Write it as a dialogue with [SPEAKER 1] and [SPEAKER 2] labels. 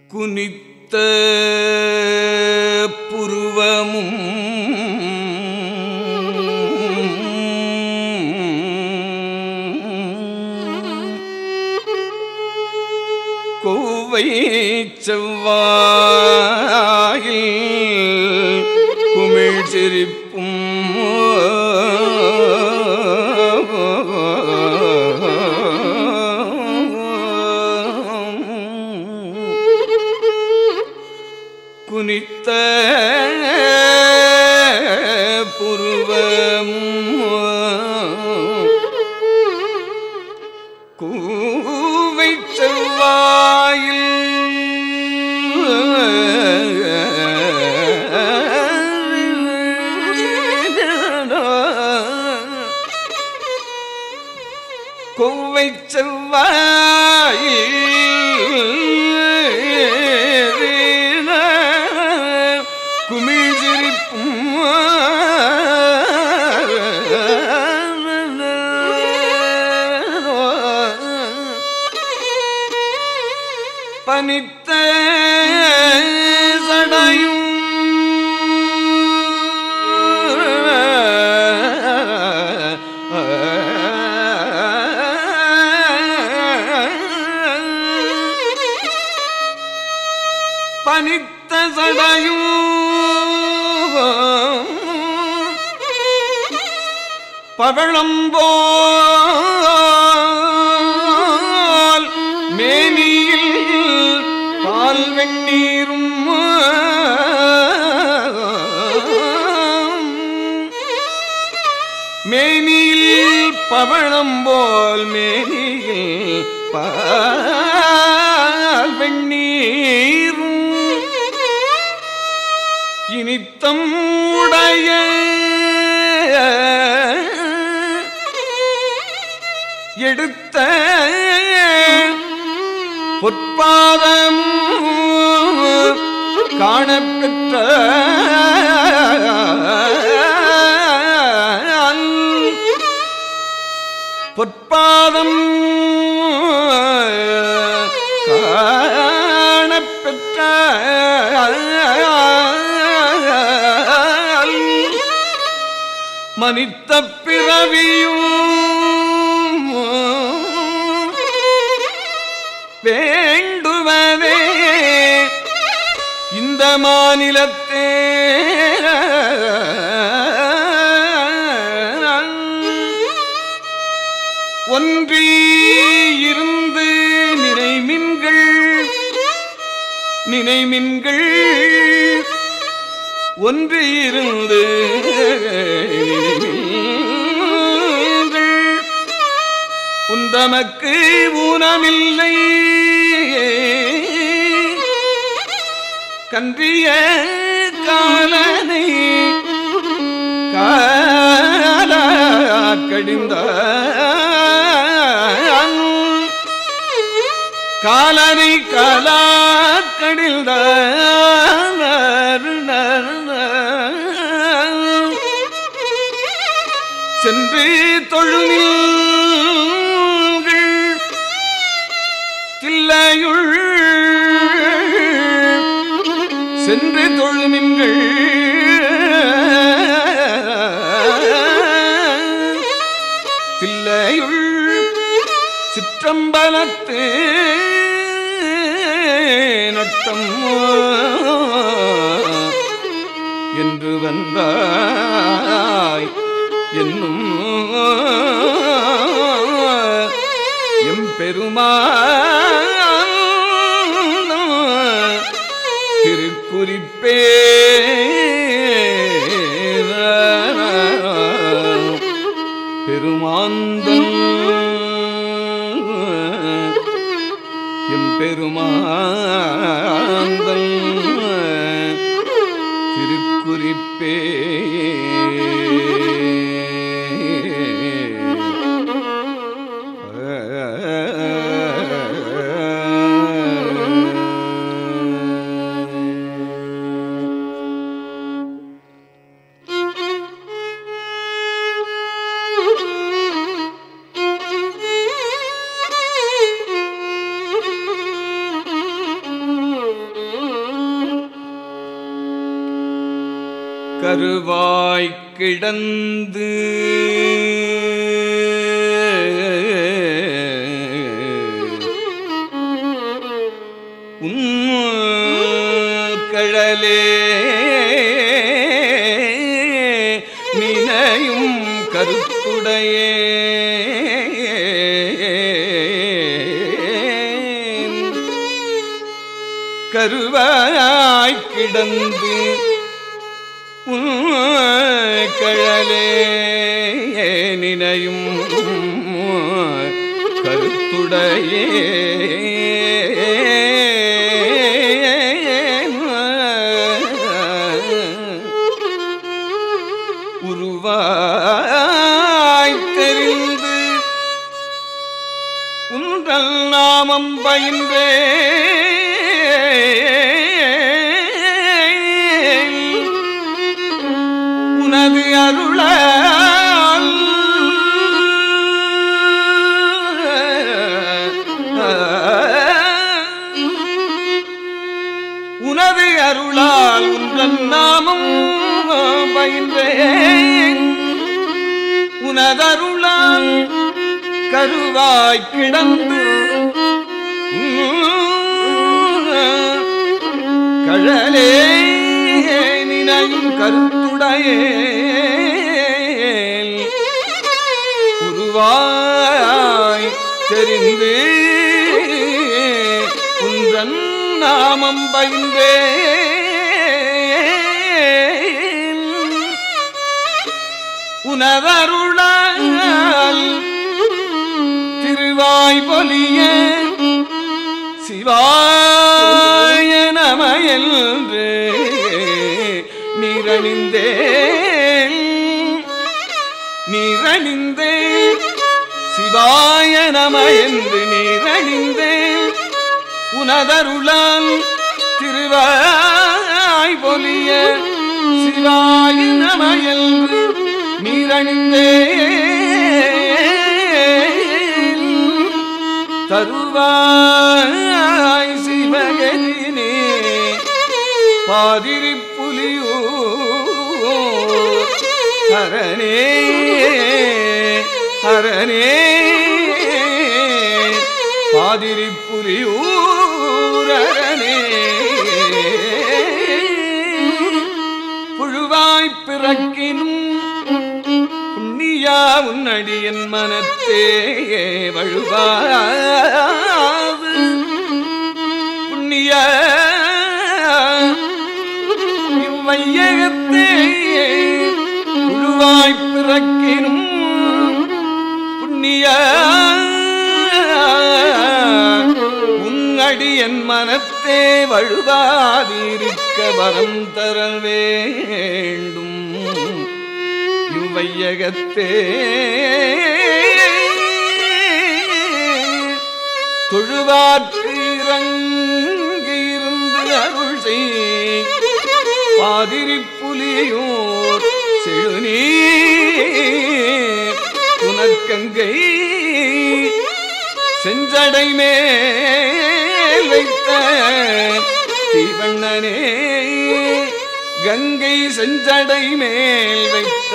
[SPEAKER 1] குனித்த புருவமும் கோவை செவ்வாயில் குமிழ் சிரிப்பும் குனித்த புருவமும் கூவை செவ்வாயில் கொவ்வை செவ்வாயில் குமிழ்சிரிப்பும் பனித்த சடையும் பனித்த சடையும் பவளம்போல் மேனியில் பால் வெண்ணீரும் மேனியில் பவளம்போல் மேனியில் பால் வெண்ணீரும் இனித்தம் உடைய எடுத்த பொற்பாதம் காணப்பெற்ற பொற்பாதம் காணப்பெற்ற மனித்த பிறவியும் வேண்டுவதே இந்த மாநிலத்தே ஒன்றி இருந்து நினைமின்கள் நினைமின்கள் ஒன்று இருந்து நினைமின்கள் உந்தமக்கு ஊனமில்லை கன்றிய காலனை கடிந்த காலனை காலா கடிந்த சென்று தொழுமில்கள் தில்லையுள் சென்று தொழுமின்கள் தில்லையுள் சிற்றம்பலத்து நட்டம் என்று வந்தாய் என்னும் எம்பெருமான் திருக்குறிப்பே பெருமாந்தன் எம்பெருமாந்தன் திருக்குறிப்பே
[SPEAKER 2] Thank you.
[SPEAKER 1] கருவாய் கிடந்து உன் கழலே நினையும் கருத்துடையே கருவாய் கிடந்து உன் கழலே நினையும் கருத்துடையே உருவாய் தெரிந்து உன்றல் நாமம் பயின்றே உனது அருளால் உனது அருளால் உன்றன் நாமம் பயின்றேன் உனதருளால் கருவாய் கிடந்து கழலே நினையும் கருத்துடையே உருவாய் தெரிந்து உன்றன் நாமம் பயின்றே உனதருளால் திருவாய் பொலிய சிவாய நம என்று நிரணிந்தே நிரணிந்தே சிவாய நம என்று நிரணிந்தே உனதருளால் திருவாய் பொலிய சிவாய நம என்று நீரணிந்தே தருவாய் சிவகதினே பாதிரி புலியூ ஹரணே ஹரணே பாதிரி புலியூரணே புழுவாய் பிறக்கினும் புண்ணியா உன்னடியன் மனத்தே வழுவாது புண்ணிய இவ்வையகத்தே புழுவாய் பிறக்கினும் புண்ணிய உன்னடியன் மனத்தே வழுவாதிருக்க வரம் தர வேண்டும் இவ்வையகத்தே தொழுவார்க்கு இறங்கியிருந்து அருள் செய் பாதிரி புலியூர் செழுநீர் புனற்கங்கை செஞ்சடை மேல் வைத்த தீவண்ணனே கங்கை செஞ்சடை மேல் வைத்த